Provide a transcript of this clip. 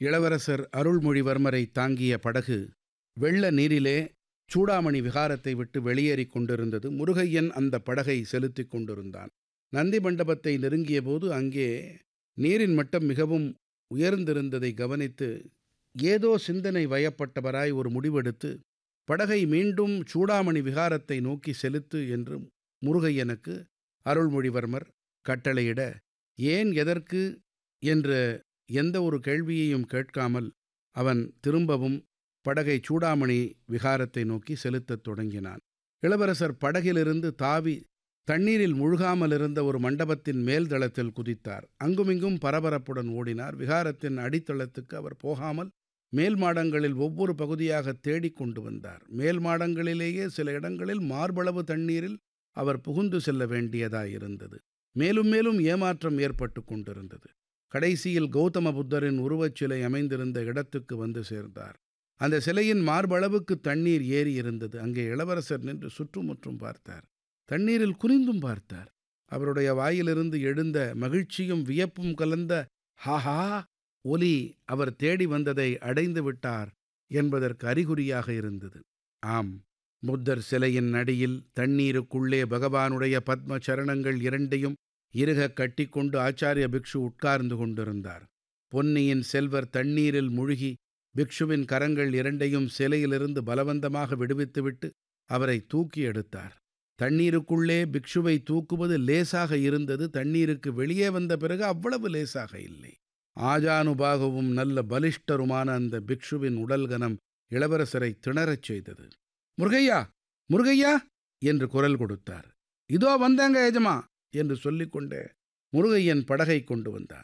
இளவரசர் அருள்மொழிவர்மரை தாங்கிய படகு வெள்ள நீரிலே சூடாமணி விகாரத்தை விட்டு வெளியேறிக் கொண்டிருந்தது முருகையன் அந்த படகை செலுத்திக் கொண்டிருந்தான் நந்தி மண்டபத்தை நெருங்கியபோது அங்கே நீரின் மட்டம் மிகவும் உயர்ந்திருந்ததை கவனித்து ஏதோ சிந்தனை வயப்பட்டவராய் ஒரு முடிவெடுத்து படகை மீண்டும் சூடாமணி விகாரத்தை நோக்கி செலுத்து என்று முருகையனுக்கு அருள்மொழிவர்மர் கட்டளையிட ஏன் எதற்கு என்ற எந்த ஒரு கேள்வியையும் கேட்காமல் அவன் திரும்பவும் படகை சூடாமணி விகாரத்தை நோக்கி செலுத்தத் தொடங்கினான் இளவரசர் படகிலிருந்து தாவி தண்ணீரில் முழுகாமல் இருந்த ஒரு மண்டபத்தின் மேல் தளத்தில் குதித்தார் அங்குமிங்கும் பரபரப்புடன் ஓடினார் விகாரத்தின் அடித்தளத்துக்கு அவர் போகாமல் மேல் மாடங்களில் ஒவ்வொரு பகுதியாக தேடிக் கொண்டு வந்தார் மேல் மாடங்களிலேயே சில இடங்களில் மார்பளவு தண்ணீரில் அவர் புகுந்து செல்ல வேண்டியதாயிருந்தது மேலும் மேலும் ஏமாற்றம் ஏற்பட்டு கொண்டிருந்தது கடைசியில் கௌதம புத்தரின் உருவச்சிலை அமைந்திருந்த இடத்துக்கு வந்து சேர்ந்தார் அந்த சிலையின் மார்பளவுக்கு தண்ணீர் ஏறி இருந்தது அங்கே இளவரசர் நின்று சுற்றுமுற்றும் பார்த்தார் தண்ணீரில் குறிந்தும் பார்த்தார் அவருடைய வாயிலிருந்து எழுந்த மகிழ்ச்சியும் வியப்பும் கலந்த ஹாஹா ஒலி அவர் தேடி வந்ததை அடைந்து விட்டார் என்பதற்கு அறிகுறியாக இருந்தது ஆம் புத்தர் சிலையின் அடியில் தண்ணீருக்குள்ளே பகவானுடைய பத்ம சரணங்கள் இரண்டையும் இறுக கட்டிக்கொண்டு ஆச்சாரிய பிக்ஷு உட்கார்ந்து கொண்டிருந்தார் பொன்னியின் செல்வர் தண்ணீரில் முழுகி பிக்ஷுவின் கரங்கள் இரண்டையும் சிலையிலிருந்து பலவந்தமாக விடுவித்துவிட்டு அவரை தூக்கி எடுத்தார் தண்ணீருக்குள்ளே பிக்ஷுவை தூக்குவது லேசாக இருந்தது தண்ணீருக்கு வெளியே வந்த பிறகு அவ்வளவு லேசாக இல்லை ஆஜானுபாகவும் நல்ல பலிஷ்டருமான அந்த பிக்ஷுவின் உடல்கனம் இளவரசரை திணறச் செய்தது முருகையா முருகையா என்று குரல் கொடுத்தார் இதோ வந்தாங்க எஜமா என்று சொல்லிக்கொண்டே முருகையன் படகை கொண்டு வந்தான்